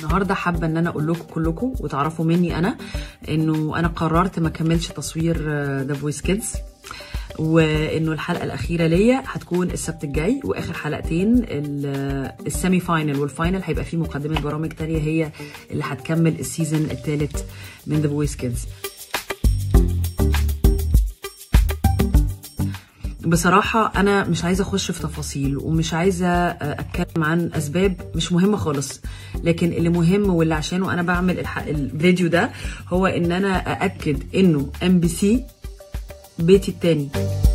النهارده حابه ان انا اقول لكم كلكم وتعرفوا مني انا انه انا قررت ما اكملش تصوير ذا فويس كيدز وانه الحلقه الاخيره ليا هتكون السبت الجاي واخر حلقتين ال- السيمي فاينل والفاينل هيبقى فيه مقدمه برامج تانية هي اللي هتكمل السيزون الثالث من ذا فويس كيدز بصراحة أنا مش عايزة أخش في تفاصيل ومش عايزة أتكلم عن أسباب مش مهمة خالص لكن اللي مهم واللي عشانه أنا بعمل الح- الفيديو ده هو إن أنا أأكد إنه ام بي سي بيتي التاني